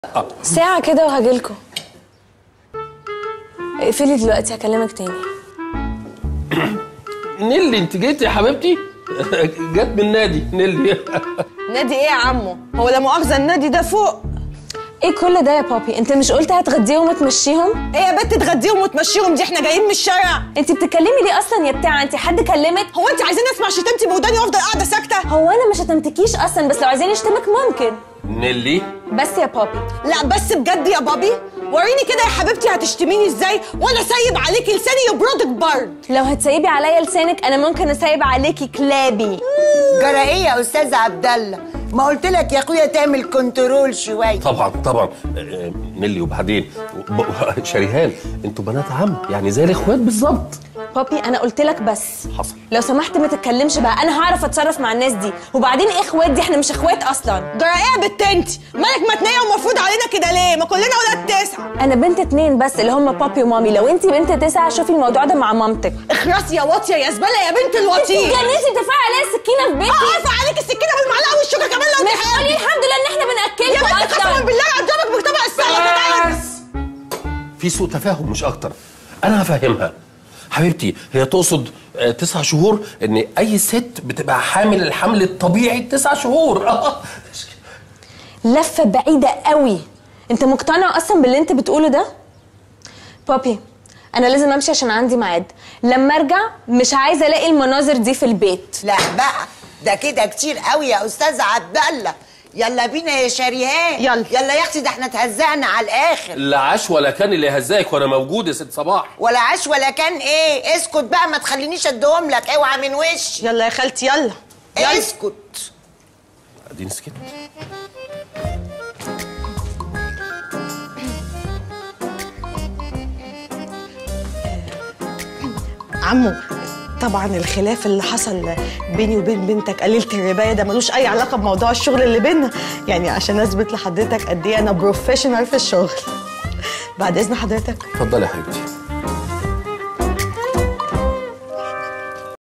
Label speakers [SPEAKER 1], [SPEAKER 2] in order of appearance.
[SPEAKER 1] ساعة كده وهجيلكوا اقفلي دلوقتي هكلمك تاني
[SPEAKER 2] نيلي انت جيتي يا حبيبتي جت من النادي نيلي
[SPEAKER 3] نادي ايه يا عمو هو لا مؤاخذه النادي ده فوق
[SPEAKER 1] ايه كل ده يا بابي انت مش قلت هتغديهم وتمشيهم
[SPEAKER 3] ايه يا بنت تغديهم وتمشيهم دي احنا جايين من الشارع
[SPEAKER 1] انت بتتكلمي ليه اصلا يا بتاعه انت حد كلمك
[SPEAKER 3] هو انت عايزين اسمع شتمتي بوداني وافضل قاعده ساكته
[SPEAKER 1] هو انا مش هتمتكيش اصلا بس لو عايزين يشتمك ممكن
[SPEAKER 2] نيلي
[SPEAKER 1] بس يا بابي
[SPEAKER 3] لا بس بجد يا بابي وريني كده يا حبيبتي هتشتميني ازاي وانا سايب عليكي لساني يبردك برد
[SPEAKER 1] لو هتسيبي عليا لسانك انا ممكن اسيب عليكي كلابي
[SPEAKER 4] جرى ايه يا استاذ عبد الله ما قلت لك يا اخويا تعمل كنترول شويه
[SPEAKER 2] طبعا طبعا آه، نيلي وبعدين ب- شريهان انتوا بنات عم يعني زي الاخوات بالظبط
[SPEAKER 1] بابي انا قلت لك بس
[SPEAKER 2] حصل
[SPEAKER 1] لو سمحت ما تتكلمش بقى انا هعرف اتصرف مع الناس دي وبعدين ايه اخوات دي احنا مش اخوات اصلا
[SPEAKER 3] جرى ايه يا بت انت مالك متنيه ومفروض علينا كده ليه ما كلنا ولاد تسعه
[SPEAKER 1] انا بنت اتنين بس اللي هم بابي ومامي لو انت بنت تسعة شوفي الموضوع ده مع مامتك
[SPEAKER 3] اخرسي يا واطيه يا زباله يا بنت الوطيه
[SPEAKER 1] جننتي بترفعي عليا السكينه في بيتي
[SPEAKER 3] اه ارفع عليك السكينه بالمعلقه والشوكه كمان لو
[SPEAKER 1] مش
[SPEAKER 3] تحبي
[SPEAKER 1] قولي الحمد لله ان احنا
[SPEAKER 3] يا
[SPEAKER 1] بناكلكم
[SPEAKER 3] بنت قسما
[SPEAKER 1] اصلا
[SPEAKER 3] بالله هضربك بطبق السلطه ده
[SPEAKER 2] في سوء تفاهم مش اكتر انا هفهمها حبيبتي هي تقصد آه، تسع شهور ان اي ست بتبقى حامل الحمل الطبيعي تسع شهور
[SPEAKER 1] لفه بعيده قوي انت مقتنع اصلا باللي انت بتقوله ده بابي انا لازم امشي عشان عندي ميعاد لما ارجع مش عايزه الاقي المناظر دي في البيت
[SPEAKER 4] لا بقى ده كده كتير قوي يا استاذ عبد الله يلا بينا يا شريهان
[SPEAKER 3] يلا.
[SPEAKER 4] يلا يا اختي ده احنا اتهزقنا على الاخر
[SPEAKER 2] لا عاش ولا كان اللي هزاك وانا موجود يا ست صباح
[SPEAKER 4] ولا عاش ولا كان ايه اسكت بقى ما تخلينيش اديهم لك اوعى من وشي
[SPEAKER 3] يلا يا خالتي يلا يلا
[SPEAKER 4] اسكت
[SPEAKER 2] اديني سكت
[SPEAKER 3] عمو طبعا الخلاف اللي حصل بيني وبين بنتك قليلة الرباية ده ملوش أي علاقة بموضوع الشغل اللي بينا يعني عشان أثبت لحضرتك قد إيه أنا بروفيشنال في الشغل بعد إذن حضرتك
[SPEAKER 2] اتفضلي يا حبيبتي